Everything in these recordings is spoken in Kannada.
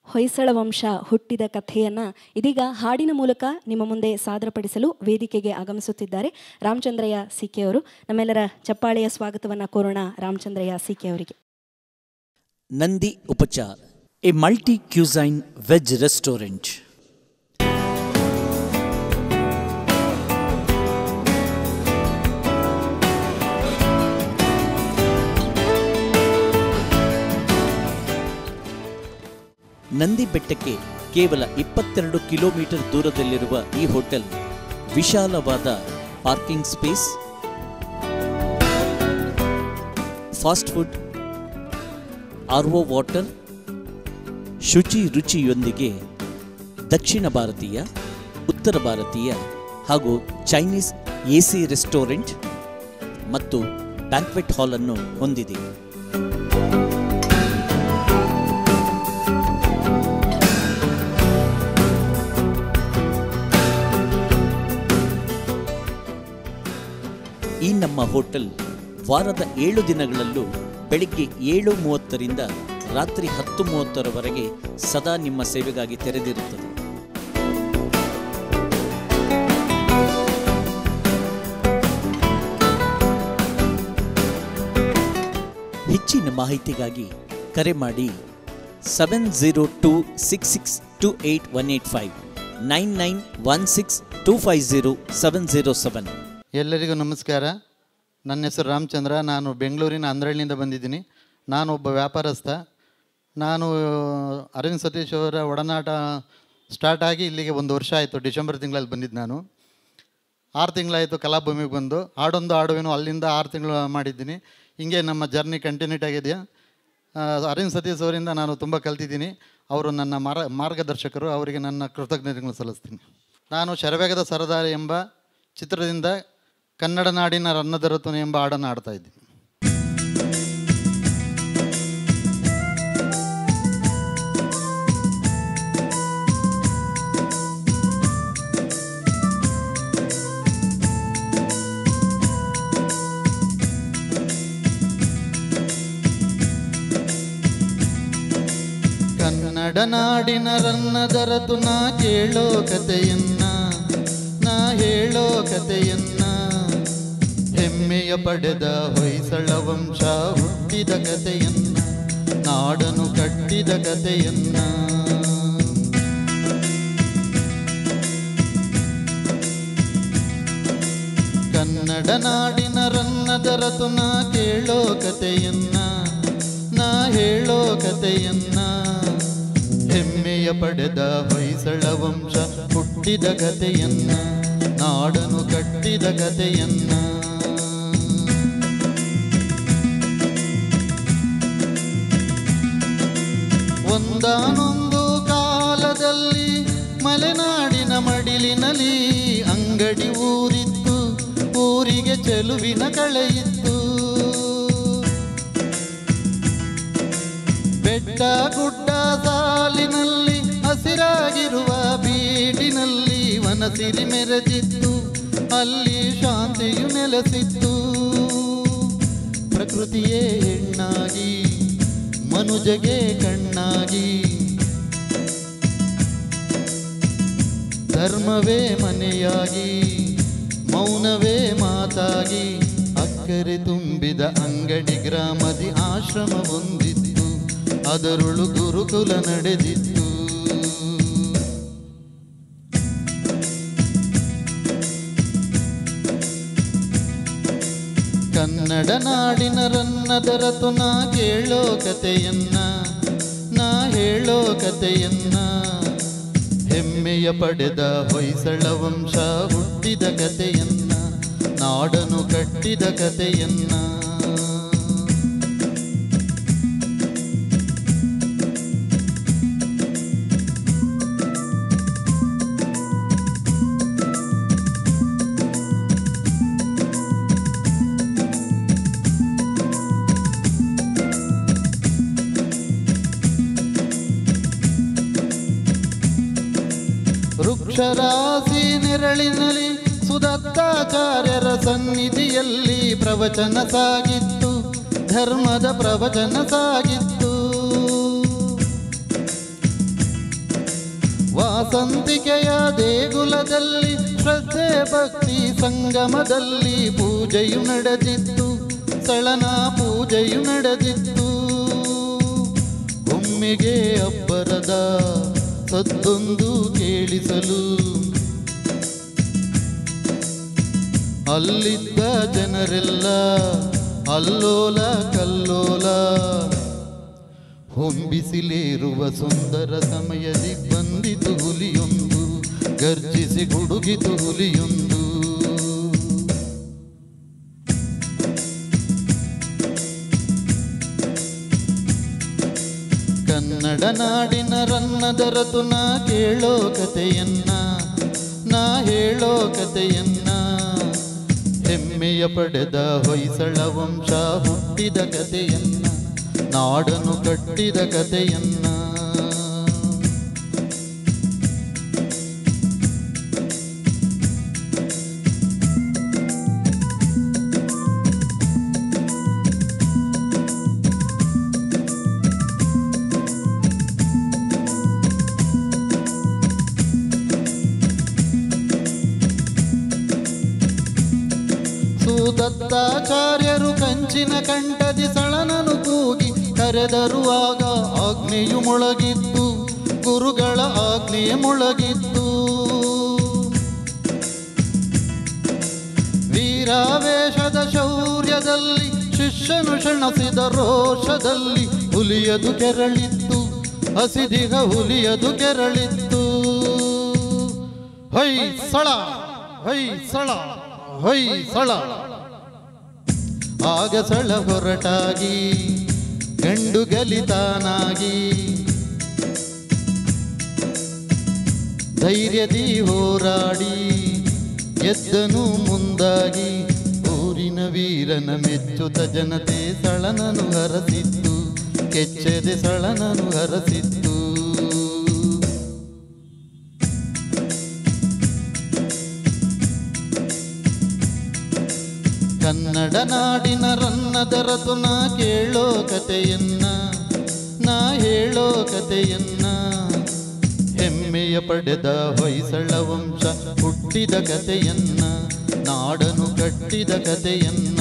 ಹೊಯ್ಸಳ ವಂಶ ಹುಟ್ಟಿದ ಕಥೆಯನ್ನು ಇದೀಗ ಹಾಡಿನ ಮೂಲಕ ನಿಮ್ಮ ಮುಂದೆ ಸಾದರಪಡಿಸಲು ವೇದಿಕೆಗೆ ಆಗಮಿಸುತ್ತಿದ್ದಾರೆ ರಾಮಚಂದ್ರಯ್ಯ ಸಿಕೆ ಅವರು ನಮ್ಮೆಲ್ಲರ ಚಪ್ಪಾಳೆಯ ಸ್ವಾಗತವನ್ನು ಕೋರೋಣ ರಾಮಚಂದ್ರಯ್ಯ ಸಿಕೆ ಅವರಿಗೆ Nandi Upachar a multi cuisine veg restaurant Nandi ಬೆಟ್ಟಕ್ಕೆ ಕೇವಲ ಇಪ್ಪತ್ತೆರಡು ಕಿಲೋಮೀಟರ್ ದೂರದಲ್ಲಿರುವ ಈ ಹೋಟೆಲ್ ವಿಶಾಲವಾದ parking space fast food RO water ಶುಚಿ ರುಚಿಯೊಂದಿಗೆ ದಕ್ಷಿಣ ಭಾರತೀಯ ಉತ್ತರ ಭಾರತೀಯ ಹಾಗೂ ಚೈನೀಸ್ ಎಸಿ ರೆಸ್ಟೋರೆಂಟ್ ಮತ್ತು ಬ್ಯಾಂಕ್ವೆಟ್ ಹಾಲ್ ಅನ್ನು ಹೊಂದಿದೆ ಈ ನಮ್ಮ ಹೋಟೆಲ್ ವಾರದ ಏಳು ದಿನಗಳಲ್ಲೂ ಬೆಳಿಗ್ಗೆ ಏಳು ಮೂವತ್ತರಿಂದ ರಾತ್ರಿ ಹತ್ತು ಮೂವತ್ತರವರೆಗೆ ಸದಾ ನಿಮ್ಮ ಸೇವೆಗಾಗಿ ತೆರೆದಿರುತ್ತದೆ ಹೆಚ್ಚಿನ ಮಾಹಿತಿಗಾಗಿ ಕರೆ ಮಾಡಿ seven zero two six six two eight one eight five nine nine one six two five zero seven zero seven ಎಲ್ಲರಿಗೂ ನಮಸ್ಕಾರ ನನ್ನ ಹೆಸರು ರಾಮಚಂದ್ರ ನಾನು ಬೆಂಗಳೂರಿನ ಅಂದ್ರಳ್ಳಿಯಿಂದ ಬಂದಿದ್ದೀನಿ ನಾನು ಒಬ್ಬ ವ್ಯಾಪಾರಸ್ಥ ನಾನು ಅರವಿಂದ್ ಸತೀಶ್ ಅವರ ಒಡನಾಟ ಸ್ಟಾರ್ಟ್ ಆಗಿ ಇಲ್ಲಿಗೆ ಒಂದು ವರ್ಷ ಆಯಿತು ಡಿಸೆಂಬರ್ ತಿಂಗಳಲ್ಲಿ ಬಂದಿದ್ದು ನಾನು ಆರು ತಿಂಗಳಾಯಿತು ಕಲಾಭೂಮಿಗೆ ಬಂದು ಹಾಡೊಂದು ಹಾಡುವೇನು ಅಲ್ಲಿಂದ ಆರು ತಿಂಗಳು ಮಾಡಿದ್ದೀನಿ ಹಿಂಗೆ ನಮ್ಮ ಜರ್ನಿ ಕಂಟಿನ್ಯೂಟ್ ಆಗಿದೆ ಆ, ಅರವಿಂದ್ ಸತೀಶ್ ಅವರಿಂದ ನಾನು ತುಂಬ ಕಲ್ತಿದ್ದೀನಿ ಅವರು ನನ್ನ ಮಾರ ಮಾರ್ಗದರ್ಶಕರು ಅವರಿಗೆ ನನ್ನ ಕೃತಜ್ಞತೆಗಳನ್ನು ಸಲ್ಲಿಸ್ತೀನಿ ನಾನು ಶರವೇಗದ ಸರದಾರಿ ಎಂಬ ಚಿತ್ರದಿಂದ ಕನ್ನಡ ನಾಡಿನ ರನ್ನದರತುನೆ ಎಂಬ ಹಾಡನ್ನು ಹಾಡ್ತಾ ಇದ್ದೀನಿ ಕನ್ನಡ ನಾಡಿನ ರನ್ನದರತು ನಾ ಕೇಳೋ ಕಥೆಯನ್ನ ನಾ ಹೇಳೋ ಕಥೆಯನ್ನ ಹೆಮ್ಮೆಯ ಪಡೆದ ಹೊಯ್ಸಳ ವಂಶ ಹುಟ್ಟಿದ ಕಥೆಯನ್ನ ನಾಡನು ಕಟ್ಟಿದ ಕಥೆಯನ್ನ ಕನ್ನಡ ನಾಡಿನ ರನ್ನದರತು ನಾ ಕೇಳೋ ಕಥೆಯನ್ನ ನಾ ಹೇಳೋ ಕಥೆಯನ್ನ ಹೆಮ್ಮೆಯ ಪಡೆದ ಹೊಯ್ಸಳ ವಂಶ ಹುಟ್ಟಿದ ಕಥೆಯನ್ನ ನಾಡನು ಕಟ್ಟಿದ ಕಥೆಯನ್ನ ಒಂದಾನೊಂದು ಕಾಲದಲ್ಲಿ ಮಲೆನಾಡಿನ ಮಡಿಲಿನಲ್ಲಿ ಅಂಗಡಿ ಊರಿತ್ತು ಊರಿಗೆ ಚೆಲುವಿನ ಕಳೆಯಿತ್ತು ಬೆಟ್ಟ ಗುಡ್ಡ ಸಾಲಿನಲ್ಲಿ ಹಸಿರಾಗಿರುವ ಬೀಡಿನಲ್ಲಿ ವನಸಿರಿ ಮೆರೆದಿತ್ತು ಅಲ್ಲಿ ಶಾಂತಿಯು ನೆಲೆಸಿತ್ತು ಪ್ರಕೃತಿಯೇ ಹೆಣ್ಣಾಗಿ ಮನುಜಗೆ ಕಣ್ಣಾಗಿ ಧರ್ಮವೇ ಮನೆಯಾಗಿ ಮೌನವೇ ಮಾತಾಗಿ ಅಕ್ಕರೆ ತುಂಬಿದ ಅಂಗಡಿ ಗ್ರಾಮದಿ ಆಶ್ರಮ ಹೊಂದಿತ್ತು ಅದರೊಳು ಗುರುಕುಲ ನಡೆದಿತ್ತು ಕನ್ನಡ ನಾಡಿನ ರನ್ನದರತು ನಾ ಕೇಳೋ ಕಥೆಯನ್ನ ನಾ ಹೇಳೋ ಕಥೆಯನ್ನ ಹೆಮ್ಮೆಯ ಪಡೆದ ಹೊಯ್ಸಳ ವಂಶ ಹುಟ್ಟಿದ ಕಥೆಯನ್ನ ನಾಡನು ಕಟ್ಟಿದ ಕಥೆಯನ್ನ ವೃಕ್ಷರಾಶಿ ನೆರಳಿನಲ್ಲಿ ಸುದತ್ತಾಚಾರ್ಯರ ಸನ್ನಿಧಿಯಲ್ಲಿ ಪ್ರವಚನ ಸಾಗಿತ್ತು ಧರ್ಮದ ಪ್ರವಚನ ಸಾಗಿತ್ತು ವಾಸಂತಿಕೆಯ ದೇಗುಲದಲ್ಲಿ ಶ್ರದ್ಧೆ ಭಕ್ತಿ ಸಂಗಮದಲ್ಲಿ ಪೂಜೆಯು ನಡೆದಿತ್ತು ಸಳನ ಪೂಜೆಯು ನಡೆದಿತ್ತು ಒಮ್ಮೆಗೆ ಅಬ್ಬರದ ಸದ್ದೊಂದು ಕೇಳಿಸಲು ಅಲ್ಲಿದ್ದ ಜನರೆಲ್ಲ ಅಲ್ಲೋಲ ಕಲ್ಲೋಲ ಹೊಂಬಿಸಿಲೇರುವ ಸುಂದರ ಸಮಯದಿ ಬಂದಿತು ಹುಲಿಯೊಂದು ಗರ್ಜಿಸಿ ಗುಡುಗಿತು ಹುಲಿಯೊಂದು ಕನ್ನಡ ನಾಡಿನ ರನ್ನದ ರತುನ ಕೇಳೋ ಕಥೆಯನ್ನ ನಾ ಹೇಳೋ ಕಥೆಯನ್ನ ಹೆಮ್ಮೆಯ ಪಡೆದ ಹೊಯ್ಸಳ ವಂಶ ಹುಟ್ಟಿದ ಕಥೆಯನ್ನ ನಾಡನು ಕಟ್ಟಿದ ಕಥೆಯನ್ನ ಸುದತ್ತಾಚಾರ್ಯರು ಕಂಚಿನ ಕಂಠದಿ ಸಳನನು ಕೂಗಿ ಕರೆದರು ಆಗ ಆಜ್ಞೆಯು ಮೊಳಗಿತ್ತು ಗುರುಗಳ ಆಜ್ಞೆಯ ಮೊಳಗಿತ್ತು ವೀರಾವೇಶದ ಶೌರ್ಯದಲ್ಲಿ ಶಿಷ್ಯನು ಶಣಸಿದ ರೋಷದಲ್ಲಿ ಹುಲಿಯದು ಕೆರಳಿತ್ತು ಹಸಿದಿಗ ಹುಲಿಯದು ಕೆರಳಿತ್ತು Hoysala Hoysala Hoysala ಆಗ ಸಳ ಹೊರಟಾಗಿ ಗಂಡು ಗಲಿತಾನಾಗಿ ಧೈರ್ಯದಿ ಹೋರಾಡಿ ಎದ್ದನು ಮುಂದಾಗಿ ಊರಿನ ವೀರನ ಮೆಚ್ಚುತ ಜನತೆ ಸಳನನು ಹರಸಿತ್ತು ಕೆಚ್ಚದೆ ಸಳನನು ಹರಸಿತ್ತು ಕನ್ನಡ ನಾಡಿನ ರನ್ನದ ರತುನ ಕೇಳೋ ಕಥೆಯನ್ನ ನಾ ಹೇಳೋ ಕಥೆಯನ್ನ ಹೆಮ್ಮೆಯ ಪಡೆದ ಹೊಯ್ಸಳ ವಂಶ ಹುಟ್ಟಿದ ಕಥೆಯನ್ನ ನಾಡನು ಕಟ್ಟಿದ ಕಥೆಯನ್ನ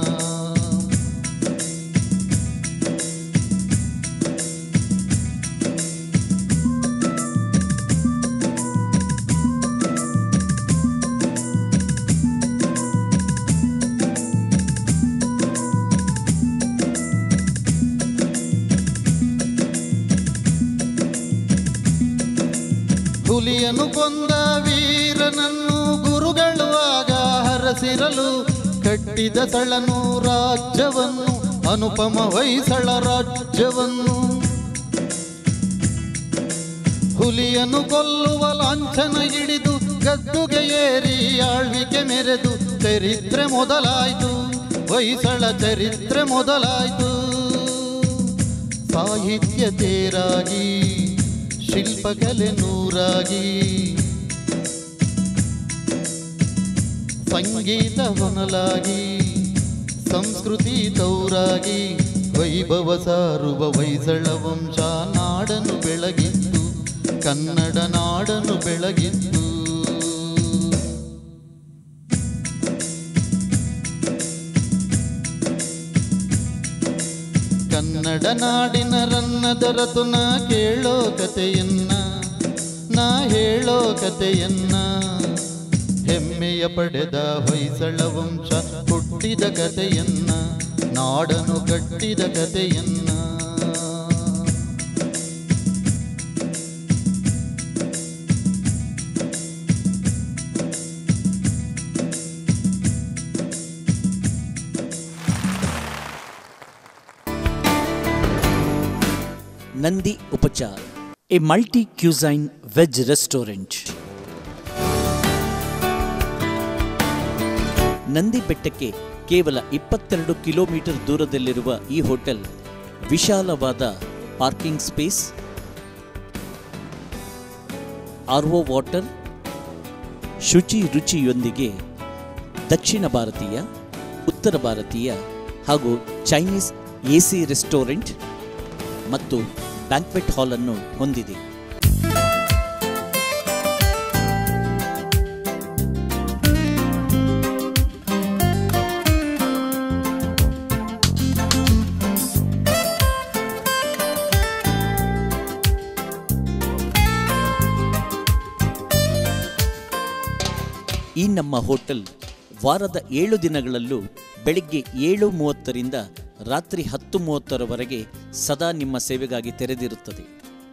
ಹುಲಿಯನು ಕೊಂದ ವೀರನನ್ನು ಗುರುಗಳು ಆಗ ಹರಸಿರಲು ಕಟ್ಟಿದ ಸಳನು ರಾಜ್ಯವನ್ನು ಅನುಪಮ ಹೊಯ್ಸಳ ರಾಜ್ಯವನ್ನು ಹುಲಿಯನ್ನು ಕೊಲ್ಲುವ ಲಾಂಛನ ಹಿಡಿದು ಗದ್ದುಗೆ ಏರಿ ಆಳ್ವಿಕೆ ಮೆರೆದು ಚರಿತ್ರೆ ಮೊದಲಾಯ್ತು ಹೊಯ್ಸಳ ಚರಿತ್ರೆ ಮೊದಲಾಯ್ತು ಸಾಹಿತ್ಯ ತೇರಾಗಿ ಶಿಲ್ಪಕಲೆ ನೂರಾಗಿ ಸಂಗೀತ ಹೊನಲಾಗಿ ಸಂಸ್ಕೃತಿ ತೌರಾಗಿ ವೈಭವ ಸಾರುವ ಹೊಯ್ಸಳ ವಂಶ ನಾಡನು ಬೆಳಗಿತ್ತು ಕನ್ನಡ ನಾಡನು ಬೆಳಗಿತ್ತು ಕನ್ನಡ ನಾಡಿನ ರನ್ನದ ರತುನ ಕೇಳೋ ಕಥೆಯನ್ನ ನಾ ಹೇಳೋ ಕಥೆಯನ್ನ ಹೆಮ್ಮೆಯ ಪಡೆದ ಹೊಯ್ಸಳ ವಂಶ ಹುಟ್ಟಿದ ಕಥೆಯನ್ನ ನಾಡನು ಕಟ್ಟಿದ ಕಥೆಯನ್ನ Nandi Upachar a multi cuisine veg restaurant Nandi ಬೆಟ್ಟಕ್ಕೆ ಕೇವಲ ಇಪ್ಪತ್ತೆರಡು ಕಿಲೋಮೀಟರ್ ದೂರದಲ್ಲಿರುವ ಈ ಹೋಟೆಲ್ ವಿಶಾಲವಾದ ಪಾರ್ಕಿಂಗ್ ಸ್ಪೇಸ್ ಆರ್ಒ ವಾಟರ್ ಶುಚಿ ರುಚಿಯೊಂದಿಗೆ ದಕ್ಷಿಣ ಭಾರತೀಯ ಉತ್ತರ ಭಾರತೀಯ ಹಾಗೂ ಚೈನೀಸ್ ಎಸಿ ರೆಸ್ಟೋರೆಂಟ್ ಮತ್ತು ಬ್ಯಾಂಕ್ವೆಟ್ ಹಾಲ್ ಅನ್ನು ಹೊಂದಿದೆ ಈ ನಮ್ಮ ಹೋಟೆಲ್ ವಾರದ ಏಳು ದಿನಗಳಲ್ಲೂ ಬೆಳಿಗ್ಗೆ ಏಳು ಮೂವತ್ತರಿಂದ ರಾತ್ರಿ ಹತ್ತು ಮೂವತ್ತರವರೆಗೆ ಸದಾ ನಿಮ್ಮ ಸೇವೆಗಾಗಿ ತೆರೆದಿರುತ್ತದೆ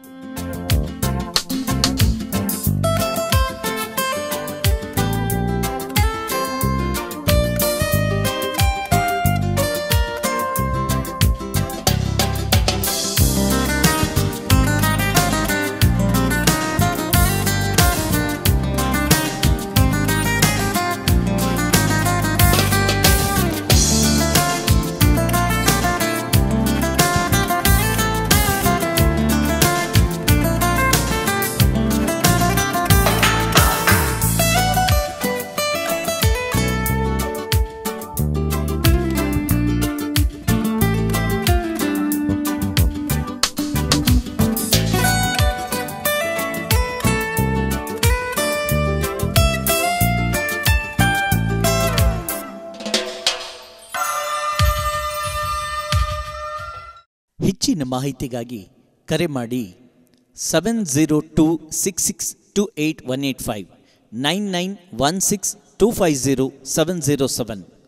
ಹೆಚ್ಚಿನ ಮಾಹಿತಿಗಾಗಿ ಕರೆ ಮಾಡಿ seven zero two six six two eight one eight five nine nine one six two five zero seven zero seven